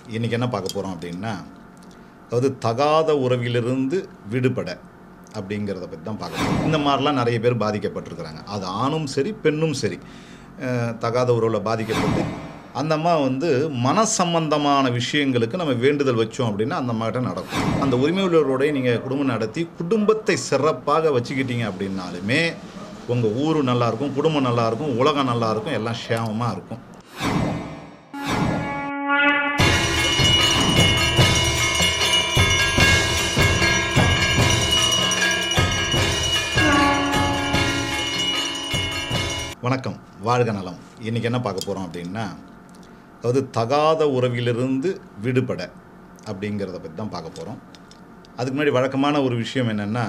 இன்றைக்கி என்ன பார்க்க போகிறோம் அப்படின்னா அதாவது தகாத உறவிலிருந்து விடுபட அப்படிங்கிறத பற்றி தான் பார்க்க போகிறோம் இந்த மாதிரிலாம் நிறைய பேர் பாதிக்கப்பட்டிருக்கிறாங்க அது ஆணும் சரி பெண்ணும் சரி அஹ், தகாத உறவில் பாதிக்கப்பட்டு அந்த அம்மா வந்து மன சம்பந்தமான விஷயங்களுக்கு நம்ம வேண்டுதல் வச்சோம் அப்படின்னா அந்த அம்மாகிட்ட நடக்கும் அந்த உரிமை உள்ளவரோடய நீங்கள் குடும்பம் நடத்தி குடும்பத்தை சிறப்பாக வச்சுக்கிட்டீங்க அப்படின்னாலுமே உங்கள் ஊர் நல்லாயிருக்கும் குடும்பம் நல்லாயிருக்கும் உலகம் நல்லாயிருக்கும் எல்லாம் க்ஷேமமாக இருக்கும் வணக்கம் வாழ்க நலம் இன்றைக்கி என்ன பார்க்க போகிறோம் அப்படின்னா அதாவது தகாத உறவிலிருந்து விடுபட அப்படிங்கிறத பற்றி தான் பார்க்க போகிறோம் அதுக்கு முன்னாடி வழக்கமான ஒரு விஷயம் என்னென்னா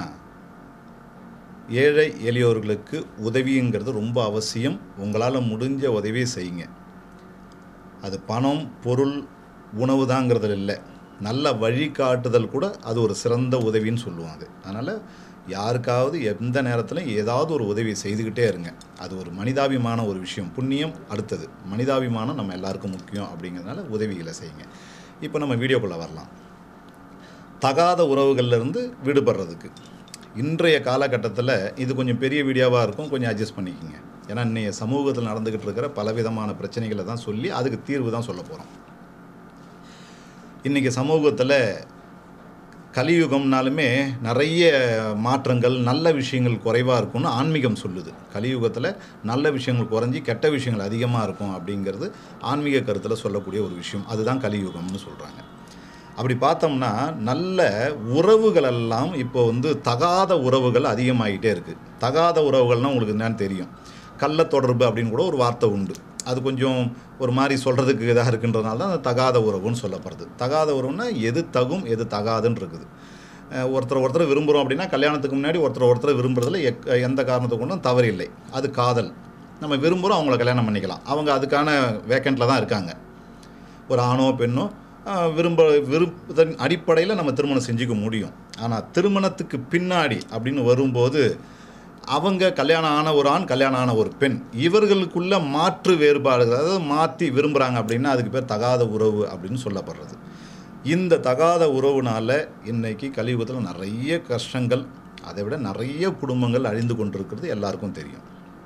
ஏழை எளியோர்களுக்கு உதவிங்கிறது ரொம்ப அவசியம் உங்களால் முடிஞ்ச உதவியை செய்யுங்க அது பணம் பொருள் உணவு தாங்கிறதுல இல்லை நல்ல வழிகாட்டுதல் கூட அது ஒரு சிறந்த உதவின்னு சொல்லுவோம் அது அதனால் யாருக்காவது எந்த நேரத்திலும் ஏதாவது ஒரு உதவி செய்துக்கிட்டே இருங்க அது ஒரு மனிதாபிமான ஒரு விஷயம் புண்ணியம் அடுத்தது மனிதாபிமானம் நம்ம எல்லாருக்கும் முக்கியம் அப்படிங்கிறதுனால உதவிகளை செய்யுங்க இப்போ நம்ம வீடியோக்குள்ளே வரலாம் தகாத உறவுகள்ல இருந்து விடுபடுறதுக்கு இன்றைய காலகட்டத்தில் இது கொஞ்சம் பெரிய வீடியோவாக இருக்கும் கொஞ்சம் அட்ஜஸ்ட் பண்ணிக்கோங்க ஏன்னா இன்னைய சமூகத்தில் நடந்துக்கிட்டு இருக்கிற பலவிதமான பிரச்சனைகளை தான் சொல்லி அதுக்கு தீர்வு தான் சொல்ல போகிறோம் இன்றைக்கி சமூகத்தில் கலியுகம்னாலுமே நிறைய மாற்றங்கள் நல்ல விஷயங்கள் குறைவாக இருக்கும்னு ஆன்மீகம் சொல்லுது கலியுகத்தில் நல்ல விஷயங்கள் குறைஞ்சி கெட்ட விஷயங்கள் அதிகமாக இருக்கும் அப்படிங்கிறது ஆன்மீக கருத்தில் சொல்லக்கூடிய ஒரு விஷயம் அதுதான் கலியுகம்னு சொல்கிறாங்க அப்படி பார்த்தோம்னா நல்ல உறவுகள் எல்லாம் இப்போ வந்து தகாத உறவுகள் அதிகமாகிட்டே இருக்குது தகாத உறவுகள்னால் உங்களுக்கு என்னன்னு தெரியும் கள்ள தொடர்பு அப்படின்னு கூட ஒரு வார்த்தை உண்டு அது கொஞ்சம் ஒரு மாதிரி சொல்கிறதுக்கு இதாக இருக்குன்றதுனால தான் அந்த தகாத உறவுன்னு சொல்லப்படுது தகாத உறவுன்னா எது தகும் எது தகாதுன்னு இருக்குது அஹ் ஒருத்தர் ஒருத்தர் விரும்புகிறோம் அப்படின்னா கல்யாணத்துக்கு முன்னாடி ஒருத்தர் ஒருத்தர் விரும்புறதுல எக் எந்த காரணத்தை கொண்டும் தவறு இல்லை அது காதல் நம்ம விரும்புகிறோம் அவங்கள கல்யாணம் பண்ணிக்கலாம் அவங்க அதுக்கான வேக்கண்ட்டில் தான் இருக்காங்க ஒரு ஆணோ பெண்ணோ ஆஹ், விரும்ப விருப்பத்தின் அடிப்படையில் நம்ம திருமணம் செஞ்சுக்க முடியும் ஆனால் திருமணத்துக்கு பின்னாடி அப்படின்னு வரும்போது அவங்க கல்யாணம் ஆன ஒரு ஆண் கல்யாணம் ஆன ஒரு பெண் இவர்களுக்குள்ள மாற்று வேறுபாடுகள் அதாவது மாற்றி விரும்புகிறாங்க அப்படின்னா அதுக்கு பேர் தகாத உறவு அப்படின்னு சொல்லப்படுறது இந்த தகாத உறவுனால இன்னைக்கு கலியுகத்தில் நிறைய கஷ்டங்கள் அதை விட நிறைய குடும்பங்கள் அழிந்து கொண்டிருக்கிறது எல்லாருக்கும் தெரியும்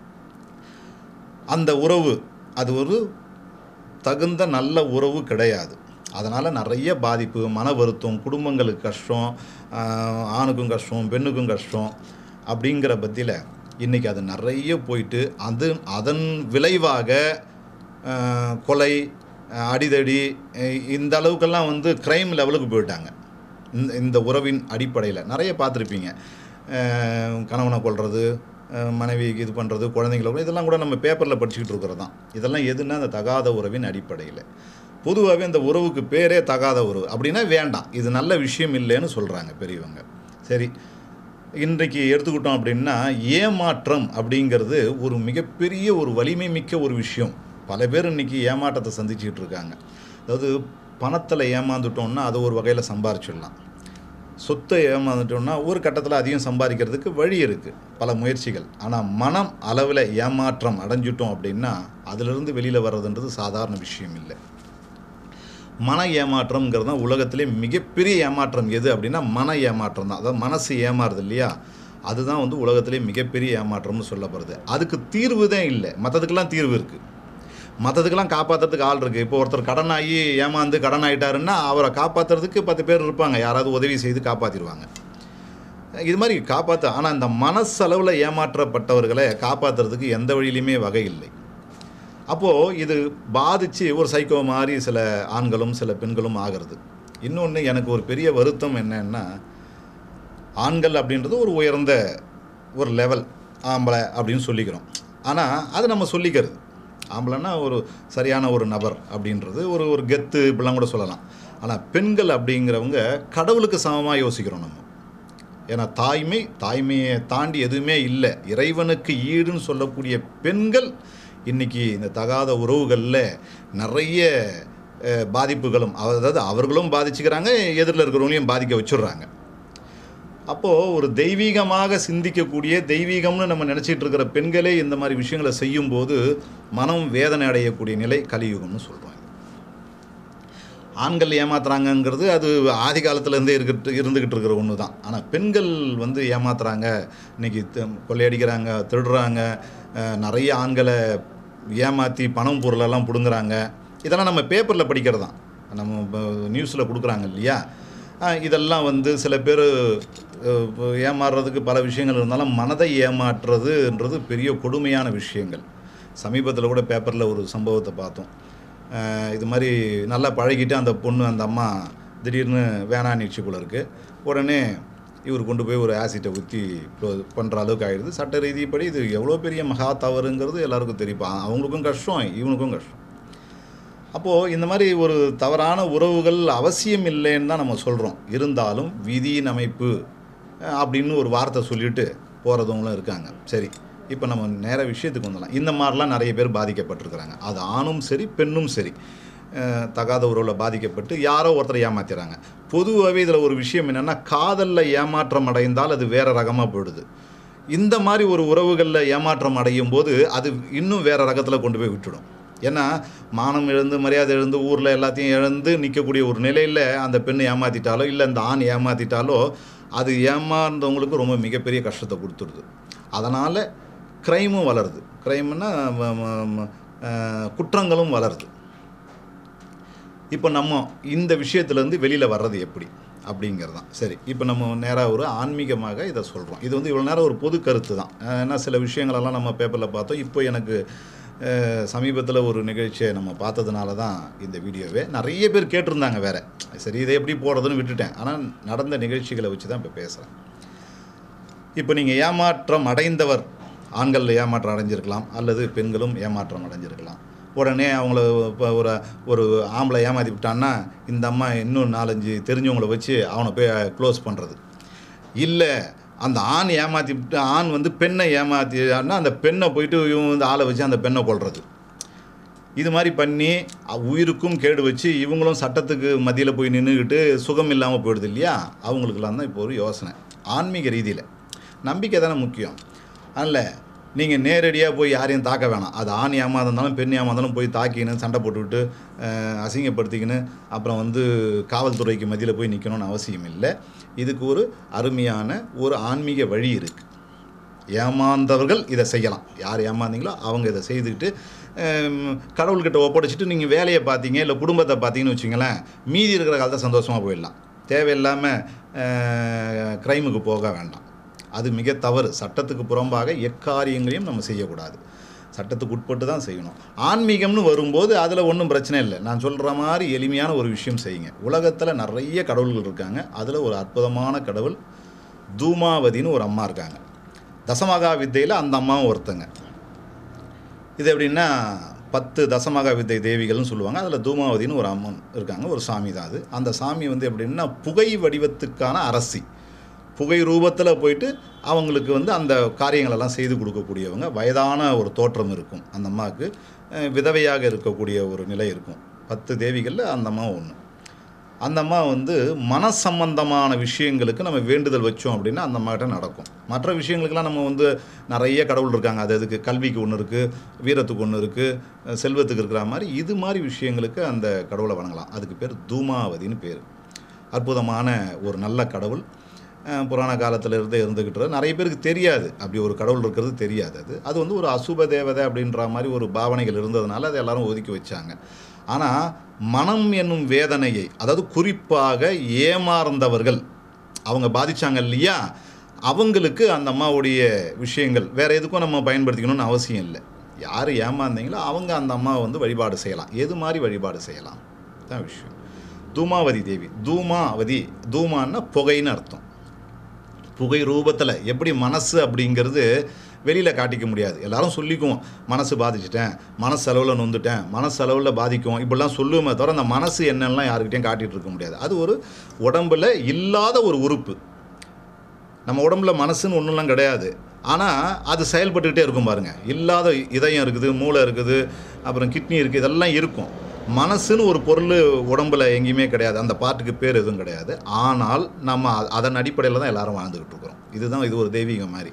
அந்த உறவு அது ஒரு தகுந்த நல்ல உறவு கிடையாது அதனால் நிறைய பாதிப்பு மன வருத்தம் குடும்பங்களுக்கு கஷ்டம் ஆஹ், ஆணுக்கும் கஷ்டம் பெண்ணுக்கும் கஷ்டம் அப்படிங்கிற பற்றியில் இன்றைக்கி அது நிறைய போயிட்டு அது அதன் விளைவாக ஆஹ், கொலை ஆஹ், அடிதடி அஹ், இந்த அளவுக்கெல்லாம் வந்து க்ரைம் லெவலுக்கு போயிட்டாங்க இந்த இந்த உறவின் அடிப்படையில் நிறைய பார்த்துருப்பீங்க அஹ் கணவனை கொல்றது அஹ் மனைவி இது பண்ணுறது குழந்தைங்கள கொல்றது, இதெல்லாம் கூட நம்ம பேப்பரில் படிச்சுக்கிட்டு இருக்கிறது தான் இதெல்லாம் எதுன்னா அந்த தகாத உறவின் அடிப்படையில் பொதுவாகவே அந்த உறவுக்கு பேரே தகாத உறவு அப்படின்னா வேண்டாம் இது நல்ல விஷயம் இல்லைன்னு சொல்கிறாங்க பெரியவங்க சரி இன்றைக்கு எடுத்துக்கிட்டோம் அப்படின்னா ஏமாற்றம் அப்படிங்கிறது ஒரு மிகப்பெரிய ஒரு வலிமை மிக்க ஒரு விஷயம் பல பேர் இன்னைக்கு ஏமாற்றத்தை சந்திச்சுக்கிட்டு இருக்காங்க அதாவது பணத்தில் ஏமாந்துட்டோம்னா அது ஒரு வகையில் சம்பாரிச்சிடலாம் சொத்தை ஏமாந்துட்டோம்னா ஒரு கட்டத்தில் அதிகம் சம்பாதிக்கிறதுக்கு வழி இருக்குது பல முயற்சிகள் ஆனால் மனம் அளவில் ஏமாற்றம் அடைஞ்சிட்டோம் அப்படின்னா அதிலிருந்து வெளியில் வர்றதுன்றது சாதாரண விஷயம் இல்லை மன ஏமாற்றம்ங்கிறது தான் உலகத்திலே மிகப்பெரிய ஏமாற்றம் எது அப்படின்னா மன ஏமாற்றம் தான் அதாவது மனசு ஏமாறுது இல்லையா அதுதான் வந்து உலகத்திலே மிகப்பெரிய ஏமாற்றம்னு சொல்லப்படுது அதுக்கு தீர்வு தான் இல்லை மற்றதுக்கெல்லாம் தீர்வு இருக்குது மற்றதுக்கெல்லாம் காப்பாற்றுறதுக்கு ஆள் இருக்குது இப்போ ஒருத்தர் கடன் ஆகி ஏமாந்து கடன் ஆகிட்டாருன்னா அவரை காப்பாற்றுறதுக்கு பத்து பேர் இருப்பாங்க யாராவது உதவி செய்து காப்பாற்றிடுவாங்க இது மாதிரி காப்பாற்ற ஆனால் இந்த மனசளவில் ஏமாற்றப்பட்டவர்களை காப்பாற்றுறதுக்கு எந்த வழியிலையுமே வகை இல்லை அப்போது இது பாதித்து ஒரு சைக்கோ மாதிரி சில ஆண்களும் சில பெண்களும் ஆகிறது இன்னொன்று எனக்கு ஒரு பெரிய வருத்தம் என்னன்னா ஆண்கள் அப்படின்றது ஒரு உயர்ந்த ஒரு லெவல் ஆம்பளை அப்படின்னு சொல்லிக்கிறோம் ஆனால் அது நம்ம சொல்லிக்கிறது ஆம்பளைன்னா ஒரு சரியான ஒரு நபர் அப்படின்றது ஒரு ஒரு கெத்து இப்படிலாம் கூட சொல்லலாம் ஆனால் பெண்கள் அப்படிங்கிறவங்க கடவுளுக்கு சமமாக யோசிக்கிறோம் நம்ம ஏன்னா தாய்மை தாய்மையை தாண்டி எதுவுமே இல்லை இறைவனுக்கு ஈடுன்னு சொல்லக்கூடிய பெண்கள் இன்னைக்கு இந்த தகாத உறவுகளில் நிறைய அஹ், பாதிப்புகளும் அதாவது அவர்களும் பாதிச்சுக்கிறாங்க எதிரில் இருக்கிறவங்களையும் பாதிக்க வச்சுடுறாங்க அப்போது ஒரு தெய்வீகமாக சிந்திக்கக்கூடிய தெய்வீகம்னு நம்ம நினச்சிட்டு இருக்கிற பெண்களே இந்த மாதிரி விஷயங்களை செய்யும்போது மனம் வேதனை அடையக்கூடிய நிலை கலியுகம்னு சொல்கிறோம் ஆண்கள் ஏமாத்துறாங்கங்கிறது அது ஆதி காலத்துலேருந்தே இருக்கிட்டு இருந்துக்கிட்டு இருக்கிற ஒன்று தான் ஆனால் பெண்கள் வந்து ஏமாத்துறாங்க இன்னைக்கு தி- கொள்ளையடிக்கிறாங்க திருடுறாங்க அஹ், நிறைய ஆண்களை ஏமாற்றி பணம் பொருளெல்லாம் பிடுங்குறாங்க இதெல்லாம் நம்ம பேப்பரில் படிக்கிறது தான் நம்ம நியூஸில் கொடுக்குறாங்க இல்லையா அஹ், இதெல்லாம் வந்து சில பேர் ஏமாறுறதுக்கு பல விஷயங்கள் இருந்தாலும் மனதை ஏமாற்றுறதுன்றது பெரிய கொடுமையான விஷயங்கள் சமீபத்தில் கூட பேப்பரில் ஒரு சம்பவத்தை பார்த்தோம் அஹ், இது மாதிரி நல்லா பழகிட்டு அந்த பொண்ணு அந்த அம்மா திடீர்னு வேணான்னுச்சு போல இருக்கு உடனே இவர் கொண்டு போய் ஒரு ஆசிட்டை ஊற்றி பண்ணுற அளவுக்கு ஆகிடுது சட்ட ரீதிப்படி இது எவ்வளோ பெரிய மகா தவறுங்கிறது எல்லாருக்கும் தெரியும் இப்ப அவங்களுக்கும் கஷ்டம் இவனுக்கும் கஷ்டம் அப்போது இந்த மாதிரி ஒரு தவறான உறவுகள் அவசியம் இல்லைன்னு தான் நம்ம சொல்கிறோம் இருந்தாலும் விதியின் அமைப்பு அஹ், அப்படின்னு ஒரு வார்த்தை சொல்லிட்டு போகிறவங்களும் இருக்காங்க சரி இப்போ நம்ம நேர விஷயத்துக்கு வந்துடலாம் இந்த மாதிரிலாம் நிறைய பேர் பாதிக்கப்பட்டிருக்கிறாங்க அது ஆணும் சரி பெண்ணும் சரி அஹ், தகாத உறவில் பாதிக்கப்பட்டு யாரோ ஒருத்தரை ஏமாத்திடுறாங்க பொதுவாகவே இதில் ஒரு விஷயம் என்னென்னா காதலில் ஏமாற்றம் அடைந்தால் அது வேற ரகமாக போயிடுது இந்த மாதிரி ஒரு உறவுகளில் ஏமாற்றம் அடையும் போது அது இன்னும் வேற ரகத்தில் கொண்டு போய் விட்டுடும் ஏன்னா மானம் இழந்து மரியாதை இழந்து ஊரில் எல்லாத்தையும் இழந்து நிற்கக்கூடிய ஒரு நிலையில் அந்த பெண் ஏமாற்றிட்டாலோ இல்லை அந்த ஆண் ஏமாற்றிட்டாலோ அது ஏமாந்தவங்களுக்கு ரொம்ப மிகப்பெரிய கஷ்டத்தை கொடுத்துருது அதனால் க்ரைமும் வளருது க்ரைம்னா குற்றங்களும் வளருது இப்போ நம்ம இந்த விஷயத்துலேருந்து வெளியில் வர்றது எப்படி அப்படிங்கிறது தான் சரி இப்போ நம்ம நேராக ஒரு ஆன்மீகமாக இதை சொல்கிறோம் இது வந்து இவ்வளோ நேரம் ஒரு பொது கருத்து தான் அஹ் ஏன்னா சில விஷயங்களெல்லாம் நம்ம பேப்பரில் பார்த்தோம் இப்போ எனக்கு சமீபத்தில் ஒரு நிகழ்ச்சியை நம்ம பார்த்ததுனால தான் இந்த வீடியோவே நிறைய பேர் கேட்டிருந்தாங்க வேற சரி இதை எப்படி போடுறதுன்னு விட்டுட்டேன் ஆனால் நடந்த நிகழ்ச்சிகளை வச்சு தான் இப்போ பேசுகிறேன் இப்போ நீங்கள் ஏமாற்றம் அடைந்தவர் ஆண்கள் ஏமாற்றம் அடைஞ்சிருக்கலாம் அல்லது பெண்களும் ஏமாற்றம் அடைஞ்சிருக்கலாம் உடனே அவங்கள இப்போ ஒரு ஒரு ஆம்பளை ஏமாற்றி விட்டான்னா இந்த அம்மா இன்னும் நாலஞ்சு தெரிஞ்சவங்கள வச்சு அவனை போய் க்ளோஸ் பண்ணுறது இல்லை அந்த ஆண் ஏமாற்றி விட்டு ஆண் வந்து பெண்ணை ஏமாற்றினா அந்த பெண்ணை போயிட்டு இவன் வந்து ஆளை வச்சு அந்த பெண்ணை கொள்வது இது மாதிரி பண்ணி அ- உயிருக்கும் கேடு வச்சு இவங்களும் சட்டத்துக்கு மத்தியில் போய் நின்றுக்கிட்டு சுகம் இல்லாமல் போயிடுது இல்லையா அவங்களுக்கெல்லாம் தான் இப்போ ஒரு யோசனை ஆன்மீக ரீதியில் நம்பிக்கை தானே முக்கியம் அதில் நீங்கள் நேரடியாக போய் யாரையும் தாக்க வேணாம் அது ஆண் ஏமாந்தா இருந்தாலும் பெண் ஏமாந்தாலும் போய் தாக்கின்னு சண்டை போட்டுக்கிட்டு அஹ், அசிங்கப்படுத்திக்கின்னு அப்புறம் வந்து காவல்துறைக்கு மத்தியில் போய் நிற்கணும்னு அவசியம் இல்லை இதுக்கு ஒரு அருமையான ஒரு ஆன்மீக வழி இருக்குது ஏமாந்தவர்கள் இதை செய்யலாம் யார் ஏமாந்தீங்களோ அவங்க இதை செய்துக்கிட்டு ஹம், கடவுள்கிட்ட ஒப்படைச்சிட்டு நீங்கள் வேலையை பார்த்தீங்க இல்லை குடும்பத்தை பார்த்தீங்கன்னு வச்சுங்களேன் மீதி இருக்கிற காலத்தை சந்தோஷமாக போயிடலாம் தேவையில்லாமல் க்ரைமுக்கு போக வேண்டாம் அது மிக தவறு சட்டத்துக்கு புறம்பாக எக்காரியங்களையும் நம்ம செய்யக்கூடாது சட்டத்துக்கு உட்பட்டு தான் செய்யணும் ஆன்மீகம்னு வரும்போது அதில் ஒன்றும் பிரச்சனை இல்லை நான் சொல்கிற மாதிரி எளிமையான ஒரு விஷயம் செய்யுங்க உலகத்தில் நிறைய கடவுள்கள் இருக்காங்க அதில் ஒரு அற்புதமான கடவுள் தூமாவதின்னு ஒரு அம்மா இருக்காங்க தசமகா வித்தையில் அந்த அம்மாவும் ஒருத்தங்க இது எப்படின்னா பத்து தசமகா வித்தை தேவிகள்னு சொல்லுவாங்க அதில் தூமாவதின்னு ஒரு அம்மன் இருக்காங்க ஒரு சாமி தான் அது அந்த சாமி வந்து எப்படின்னா புகை வடிவத்துக்கான அரசி புகை ரூபத்தில் போயிட்டு அவங்களுக்கு வந்து அந்த காரியங்களெல்லாம் செய்து கொடுக்கக்கூடியவங்க வயதான ஒரு தோற்றம் இருக்கும் அந்த அம்மாவுக்கு அஹ், விதவையாக இருக்கக்கூடிய ஒரு நிலை இருக்கும் பத்து தேவிகளில் அந்த அம்மா ஒன்று அந்த அம்மா வந்து மன சம்பந்தமான விஷயங்களுக்கு நம்ம வேண்டுதல் வச்சோம் அப்படின்னா அந்த அம்மாகிட்ட நடக்கும் மற்ற விஷயங்களுக்கெல்லாம் நம்ம வந்து நிறைய கடவுள் இருக்காங்க அது அதுக்கு கல்விக்கு ஒன்று இருக்குது வீரத்துக்கு ஒன்று இருக்குது செல்வத்துக்கு இருக்கிற மாதிரி இது மாதிரி விஷயங்களுக்கு அந்த கடவுளை வணங்கலாம் அதுக்கு பேர் தூமாவதின்னு பேர் அற்புதமான ஒரு நல்ல கடவுள் அஹ் புராண காலத்துல இருந்தே இருந்துக்கிட்டு நிறைய பேருக்கு தெரியாது அப்படி ஒரு கடவுள் இருக்கிறது தெரியாது அது அது வந்து ஒரு அசுப தேவதை அப்படின்ற மாதிரி ஒரு பாவனைகள் இருந்ததுனால அதை எல்லாரும் ஒதுக்கி வச்சாங்க ஆனால் மனம் என்னும் வேதனையை அதாவது குறிப்பாக ஏமாறந்தவர்கள் அவங்க பாதிச்சாங்க இல்லையா அவங்களுக்கு அந்த அம்மாவுடைய விஷயங்கள் வேற எதுக்கும் நம்ம பயன்படுத்திக்கணும்னு அவசியம் இல்லை யார் ஏமாந்தீங்களோ அவங்க அந்த அம்மாவை வந்து வழிபாடு செய்யலாம் எது மாதிரி வழிபாடு செய்யலாம் தான் விஷயம் தூமாவதி தேவி தூமாவதி தூமான்னா புகைன்னு அர்த்தம் புகை ரூபத்தில் எப்படி மனசு அப்படிங்கிறது வெளியில் காட்டிக்க முடியாது எல்லாரும் சொல்லிக்குவோம் மனசு பாதிச்சிட்டேன் மனசு அளவில் நொந்துட்டேன் மனசு அளவில் பாதிக்கும் இப்படிலாம் சொல்லுவோமே தவிர அந்த மனசு என்னெல்லாம் யாருக்கிட்டையும் காட்டிகிட்டு இருக்க முடியாது அது ஒரு உடம்புல இல்லாத ஒரு உறுப்பு நம்ம உடம்புல மனசுன்னு ஒன்றுலாம் கிடையாது ஆனால் அது செயல்பட்டுக்கிட்டே இருக்கும் பாருங்க இல்லாத இதயம் இருக்குது மூளை இருக்குது அப்புறம் கிட்னி இருக்குது இதெல்லாம் இருக்கும் மனசுன்னு ஒரு பொருள் உடம்புல எங்கேயுமே கிடையாது அந்த பாட்டுக்கு பேர் எதுவும் கிடையாது ஆனால் நம்ம அ- அதன் அடிப்படையில் தான் எல்லாரும் வாழ்ந்துக்கிட்டு இருக்கிறோம் இதுதான் இது ஒரு தெய்வீகம் மாதிரி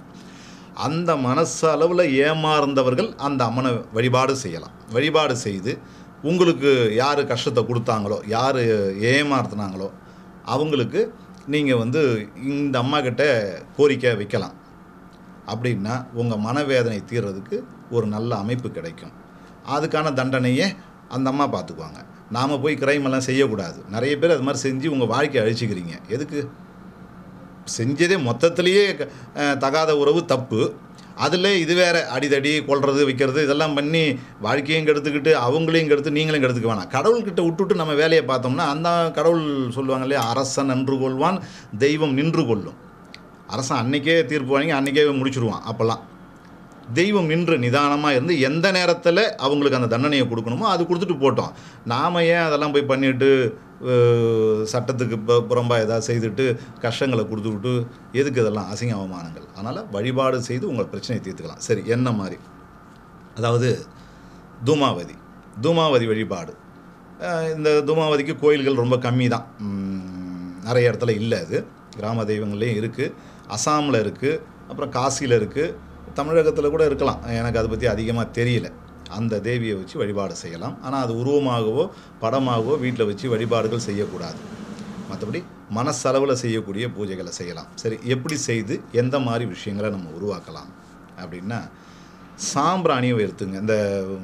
அந்த மனசு அளவில் ஏமாறந்தவர்கள் அந்த அம்மனை வழிபாடு செய்யலாம் வழிபாடு செய்து உங்களுக்கு யார் கஷ்டத்தை கொடுத்தாங்களோ யார் ஏமாத்துனாங்களோ அவங்களுக்கு நீங்கள் வந்து இந்த அம்மா கிட்ட கோரிக்கை வைக்கலாம் அப்படின்னா உங்கள் மனவேதனை தீர்றதுக்கு ஒரு நல்ல அமைப்பு கிடைக்கும் அதுக்கான தண்டனையை அந்த அம்மா பார்த்துக்குவாங்க நாம் போய் crime எல்லாம் செய்யக்கூடாது நிறைய பேர் அது மாதிரி செஞ்சு உங்கள் வாழ்க்கையை அழிச்சிக்கிறீங்க எதுக்கு செஞ்சதே மொத்தத்திலேயே அஹ், தகாத உறவு தப்பு அதில் இது வேற அடிதடி கொல்றது வைக்கிறது இதெல்லாம் பண்ணி வாழ்க்கையும் கெடுத்துக்கிட்டு அவங்களையும் கெடுத்து நீங்களும் கெடுத்துக்க வேணாம் கடவுள்கிட்ட விட்டுட்டு நம்ம வேலையை பார்த்தோம்னா அந்த கடவுள் சொல்லுவாங்க இல்லையா அரசன் நின்று கொள்வான் தெய்வம் நின்று கொள்ளும் அரசன் அன்னைக்கே தீர்ப்பு வாங்கி அன்னைக்கே முடிச்சிருவான் அப்போல்லாம் தெய்வம் நின்று நிதானமாக இருந்து எந்த நேரத்தில் அவங்களுக்கு அந்த தண்டனையை கொடுக்கணுமோ அது கொடுத்துட்டு போட்டோம் நாம் ஏன் அதெல்லாம் போய் பண்ணிட்டு அஹ், சட்டத்துக்கு பு- புறம்பா ஏதாவது செய்துட்டு கஷ்டங்களை கொடுத்துக்கிட்டு எதுக்கு இதெல்லாம் அசிங்க அவமானங்கள் அதனால் வழிபாடு செய்து உங்கள் பிரச்சனையை தீர்த்துக்கலாம் சரி என்ன மாதிரி அதாவது தூமாவதி தூமாவதி வழிபாடு அஹ், இந்த தூமாவதிக்கு கோயில்கள் ரொம்ப கம்மி தான் உம், நிறைய இடத்துல இல்லை அது கிராம தெய்வங்கள்லேயும் இருக்குது அசாமில் இருக்குது அப்புறம் காசியில் இருக்குது தமிழகத்தில் கூட இருக்கலாம் எனக்கு அதை பற்றி அதிகமாக தெரியல அந்த தேவியை வச்சு வழிபாடு செய்யலாம் ஆனால் அது உருவமாகவோ படமாகவோ வீட்டில் வச்சு வழிபாடுகள் செய்யக்கூடாது மற்றபடி மனசளவில் செய்யக்கூடிய பூஜைகளை செய்யலாம் சரி எப்படி செய்து எந்த மாதிரி விஷயங்களை நம்ம உருவாக்கலாம் அப்படின்னா சாம்பிராணியை எடுத்துங்க இந்த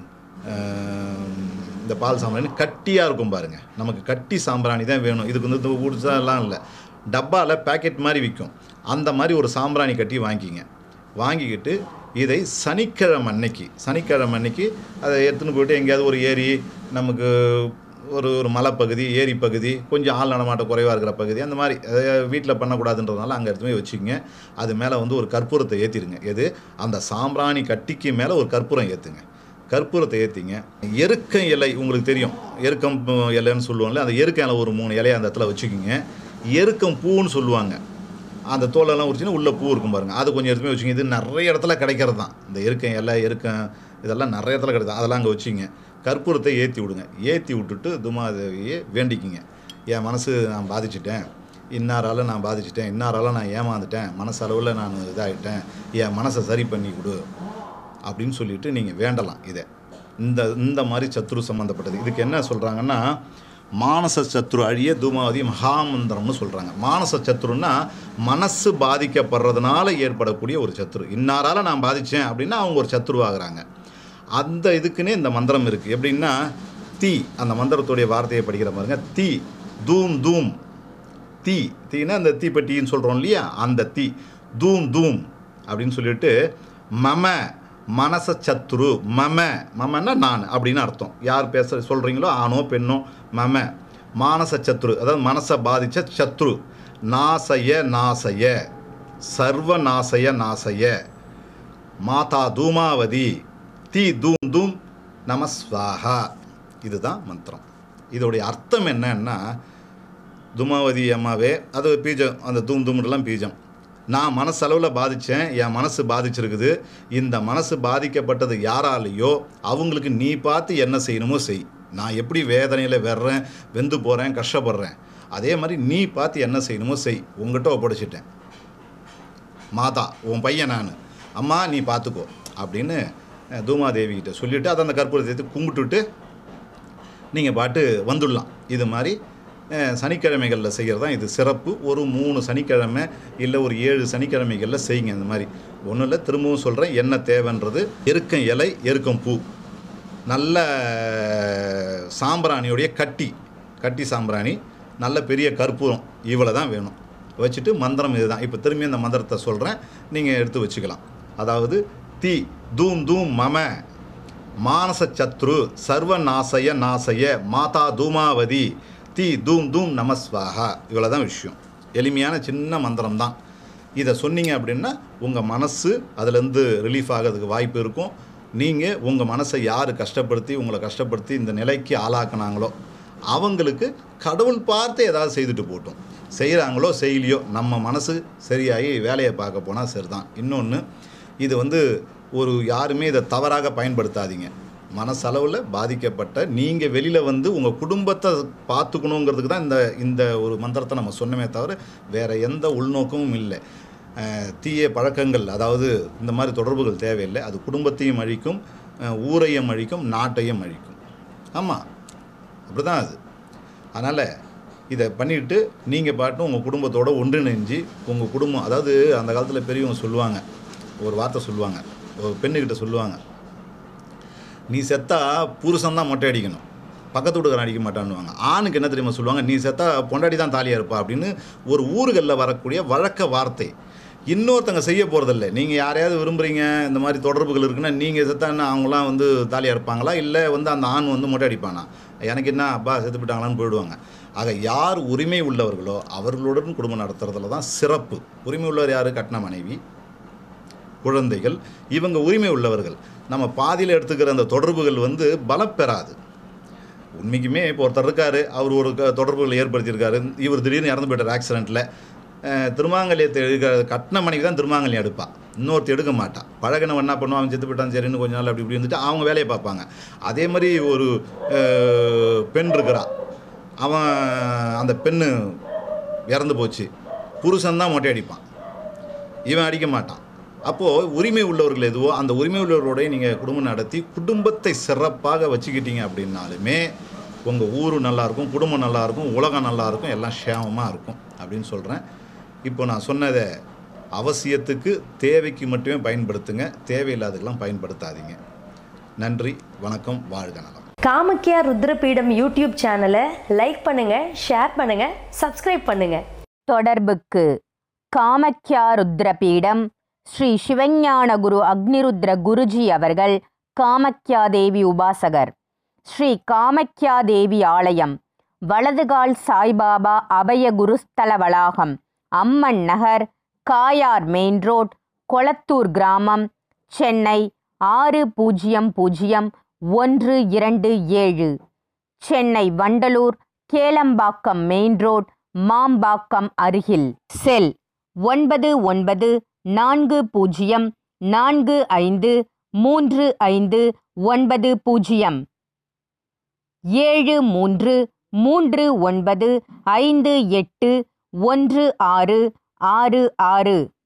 அஹ், இந்த பால் சாம்பிராணி கட்டியாக இருக்கும் பாருங்கள் நமக்கு கட்டி சாம்பிராணி தான் வேணும் இதுக்கு வந்து ஊடிச்சாலாம் இல்லை டப்பாவில் பேக்கெட் மாதிரி விற்கும் அந்த மாதிரி ஒரு சாம்பிராணி கட்டி வாங்கிக்கிங்க வாங்கிக்கிட்டு இதை சனிக்கிழமை அன்னைக்கு சனிக்கிழமை அன்னைக்கு அதை எடுத்துன்னு போயிட்டு எங்கேயாவது ஒரு ஏரி நமக்கு ஒரு ஒரு மலைப்பகுதி ஏரி பகுதி கொஞ்சம் ஆள் நடமாட்டம் குறைவாக இருக்கிற பகுதி அந்த மாதிரி வீட்டில் பண்ணக்கூடாதுன்றதுனால அங்கே எடுத்து போய் வச்சுக்கோங்க அது மேலே வந்து ஒரு கற்பூரத்தை ஏற்றிடுங்க எது அந்த சாம்பிராணி கட்டிக்கு மேலே ஒரு கற்பூரம் ஏற்றுங்க கற்பூரத்தை ஏற்றிங்க எருக்கம் இலை உங்களுக்கு தெரியும் எருக்கம் பூ- இலைன்னு சொல்லுவாங்கல்ல அந்த எருக்கம் இலை ஒரு மூணு இலையை அந்த இடத்துல வச்சுக்கிங்க எருக்கம் பூன்னு சொல்லுவாங்க அந்த தோலெல்லாம் உரிச்சுன்னா உள்ள பூ இருக்கும் பாருங்க அது கொஞ்சம் எடுத்துமே வச்சுங்க இது நிறைய இடத்துல கிடைக்கிறது தான் இந்த எருக்கம் இலை எருக்கம் இதெல்லாம் நிறைய இடத்துல கிடைக்கும் அதெல்லாம் அங்கே வச்சுங்க கற்பூரத்தை ஏற்றி விடுங்க ஏற்றி விட்டுட்டு துமாதேவியை வேண்டிக்கிங்க என் மனசு நான் பாதிச்சிட்டேன் இன்னாரால் நான் பாதிச்சிட்டேன் இன்னாரால் நான் ஏமாந்துட்டேன் மனசளவில் நான் இதாகிட்டேன் என் மனசை சரி பண்ணி கொடு அப்படின்னு சொல்லிட்டு நீங்கள் வேண்டலாம் இதை இந்த இந்த மாதிரி சத்ரு சம்மந்தப்பட்டது இதுக்கு என்ன சொல்கிறாங்கன்னா மானச சத்ரு அழிய தூமாவதி மகாமந்திரம்னு சொல்கிறாங்க மானச சத்ருன்னா மனசு பாதிக்கப்படுறதுனால ஏற்படக்கூடிய ஒரு சத்ரு இன்னாரால் நான் பாதித்தேன் அப்படின்னா அவங்க ஒரு சத்ருவாகிறாங்க அந்த இதுக்குன்னே இந்த மந்திரம் இருக்குது எப்படின்னா தீ அந்த மந்திரத்துடைய வார்த்தையை படிக்கிற பாருங்க தீ தூம் தூம் தீ தீனா அந்த தீப்பெட்டின்னு சொல்கிறோம் இல்லையா அந்த தீ தூம் தூம் அப்படின்னு சொல்லிட்டு மம மனச சத்ரு மம மமன்னா நான் அப்படின்னு அர்த்தம் யார் பேச சொல்கிறீங்களோ ஆணோ பெண்ணோ மம மானச சத்ரு அதாவது மனசை பாதித்த சத்ரு நாசய நாசய சர்வ நாசய நாசய மாதா தூமாவதி தீ தூம் தூம் நமஸ்வாஹா இதுதான் மந்திரம் இதோடைய அர்த்தம் என்னன்னா துமாவதி அம்மாவே அது பீஜம் அந்த தூம் தூம்லாம் பீஜம் நான் மனசளவில் பாதித்தேன் என் மனசு பாதிச்சிருக்குது இந்த மனசு பாதிக்கப்பட்டது யாராலேயோ அவங்களுக்கு நீ பார்த்து என்ன செய்யணுமோ செய் நான் எப்படி வேதனையில் வெறேன் வெந்து போகிறேன் கஷ்டப்படுறேன் அதே மாதிரி நீ பார்த்து என்ன செய்யணுமோ செய் உங்ககிட்ட ஒப்படைச்சிட்டேன் மாதா உன் பையன் நான் அம்மா நீ பார்த்துக்கோ அப்படின்னு அஹ், தூமாதேவி கிட்ட சொல்லிவிட்டு அதை அந்த கற்பூரத்தை எடுத்து கும்பிட்டுட்டு நீங்கள் பாட்டு வந்துடலாம் இது மாதிரி அஹ், சனிக்கிழமைகளில் செய்கிறது தான் இது சிறப்பு ஒரு மூணு சனிக்கிழமை இல்லை ஒரு ஏழு சனிக்கிழமைகளில் செய்யுங்க இந்த மாதிரி ஒன்றும் இல்லை திரும்பவும் சொல்கிறேன் என்ன தேவைன்றது எருக்கம் இலை எருக்கம் பூ நல்ல சாம்பிராணியோடைய கட்டி கட்டி சாம்பிராணி நல்ல பெரிய கற்பூரம் இவ்வளோ தான் வேணும் வச்சுட்டு மந்திரம் இதுதான் இப்போ திரும்பி அந்த மந்திரத்தை சொல்கிறேன் நீங்கள் எடுத்து வச்சுக்கலாம் அதாவது தீ தூம் தூம் மம மானச சத்ரு சர்வ நாசய நாசய மாதா தூமாவதி தீ தூம் தூம் நமஸ்வாகா இவ்வளோ தான் விஷயம் எளிமையான சின்ன மந்திரம் தான் இதை சொன்னீங்க அப்படின்னா உங்கள் மனசு அதுலேருந்து ரிலீஃப் ஆகிறதுக்கு வாய்ப்பு இருக்கும் நீங்கள் உங்கள் மனசை யார் கஷ்டப்படுத்தி உங்களை கஷ்டப்படுத்தி இந்த நிலைக்கு ஆளாக்குனாங்களோ அவங்களுக்கு கடவுள் பார்த்து ஏதாவது செய்துட்டு போட்டும் செய்கிறாங்களோ செய்யலையோ நம்ம மனசு சரியாகி வேலையை பார்க்க போனால் சரிதான் இன்னொன்று இது வந்து ஒரு யாருமே இதை தவறாக பயன்படுத்தாதீங்க மனசளவில் பாதிக்கப்பட்ட நீங்கள் வெளியில் வந்து உங்கள் குடும்பத்தை பார்த்துக்கணுங்கிறதுக்கு தான் இந்த இந்த ஒரு மந்திரத்தை நம்ம சொன்னமே தவிர வேறு எந்த உள்நோக்கமும் இல்லை அஹ், தீய பழக்கங்கள் அதாவது இந்த மாதிரி தொடர்புகள் தேவையில்லை அது குடும்பத்தையும் அழிக்கும் அஹ், ஊரையும் அழிக்கும் நாட்டையும் அழிக்கும் ஆமாம் அப்படி தான் அது அதனால் இதை பண்ணிவிட்டு நீங்கள் பாட்டும் உங்கள் குடும்பத்தோட ஒன்றிணைஞ்சு உங்கள் குடும்பம் அதாவது அந்த காலத்தில் பெரியவங்க சொல்லுவாங்க ஒரு வார்த்தை சொல்லுவாங்க ஒரு பெண்ணுக்கிட்ட சொல்லுவாங்க நீ செத்தா புருஷன் தான் மொட்டை அடிக்கணும் பக்கத்து வீட்டுக்காரன் அடிக்க மாட்டான்னுவாங்க ஆணுக்கு என்ன தெரியுமா சொல்லுவாங்க நீ செத்தா பொண்டாடி தான் தாலியாக இருப்பா அப்படின்னு ஒரு ஊர்களில் வரக்கூடிய வழக்க வார்த்தை இன்னொருத்தங்க செய்ய போகிறதில்ல நீங்கள் யாரையாவது விரும்புகிறீங்க இந்த மாதிரி தொடர்புகள் இருக்குன்னா நீங்கள் செத்தான்னா அவங்களாம் வந்து தாலியாக இருப்பாங்களா இல்லை வந்து அந்த ஆண் வந்து மொட்டை அடிப்பானா எனக்கு என்ன அப்பா செத்து போயிட்டாங்களான்னு போயிடுவாங்க ஆக யார் உரிமை உள்ளவர்களோ அவர்களுடன் குடும்பம் நடத்துறதுல தான் சிறப்பு உரிமை உள்ளவர் யார் கட்டின மனைவி குழந்தைகள் இவங்க உரிமை உள்ளவர்கள் நம்ம பாதியில் எடுத்துக்கிற அந்த தொடர்புகள் வந்து பலப்பெறாது உண்மைக்குமே இப்போ ஒருத்தர் இருக்கார் அவர் ஒரு க- தொடர்புகளை ஏற்படுத்தியிருக்காரு இவர் திடீர்னு இறந்து போயிட்டார் ஆக்சிடெண்ட்டில் திருமாங்கல்யத்தை எடுக்க கட்டின மனைவி தான் திருமாங்கல்யம் எடுப்பா இன்னொருத்தர் எடுக்க மாட்டான் பழகினவன் என்ன பண்ணுவான் அவன் செத்து போயிட்டான் சரின்னு கொஞ்ச நாள் அப்படி இப்படி இருந்துட்டு அவங்க வேலையை பார்ப்பாங்க அதே மாதிரி ஒரு அஹ், பெண் இருக்கிறா அவன் அந்த பெண்ணு இறந்து போச்சு புருஷன் தான் மொட்டை அடிப்பான் இவன் அடிக்க மாட்டான் அப்போது உரிமை உள்ளவர்கள் எதுவோ அந்த உரிமை உள்ளவர்களோட நீங்கள் குடும்பம் நடத்தி குடும்பத்தை சிறப்பாக வச்சுக்கிட்டீங்க அப்படின்னாலுமே உங்கள் ஊர் நல்லாயிருக்கும் குடும்பம் நல்லாயிருக்கும் உலகம் நல்லாயிருக்கும் எல்லாம் க்ஷேமமாக இருக்கும் அப்படின்னு சொல்கிறேன் இப்போ நான் சொன்னதை அவசியத்துக்கு தேவைக்கு மட்டுமே பயன்படுத்துங்க தேவையில்லாததுக்கெல்லாம் பயன்படுத்தாதீங்க நன்றி வணக்கம் வாழ்க நலம் காமக்கியா ருத்ரபீடம் யூடியூப் சேனலை லைக் பண்ணுங்க ஷேர் பண்ணுங்க சப்ஸ்கிரைப் பண்ணுங்க தொடர்புக்கு காமக்யா ருத்ரபீடம் ஸ்ரீ சிவஞான குரு அக்னிருத்ர குருஜி அவர்கள் காமக்யா தேவி உபாசகர் ஸ்ரீ காமக்யா தேவி ஆலயம் வலதுகால் சாய்பாபா அபய குருஸ்தல வளாகம் அம்மன் நகர் காயார் மெயின் ரோட் கொளத்தூர் கிராமம் சென்னை ஆறு பூஜ்ஜியம் பூஜ்ஜியம் ஒன்று இரண்டு ஏழு சென்னை வண்டலூர் கேளம்பாக்கம் மெயின் ரோட் மாம்பாக்கம் அருகில் செல் ஒன்பது ஒன்பது நான்கு பூஜ்ஜியம் நான்கு ஐந்து மூன்று ஐந்து ஒன்பது பூஜ்ஜியம் ஏழு மூன்று மூன்று ஒன்பது ஐந்து எட்டு ஒன்று ஆறு ஆறு ஆறு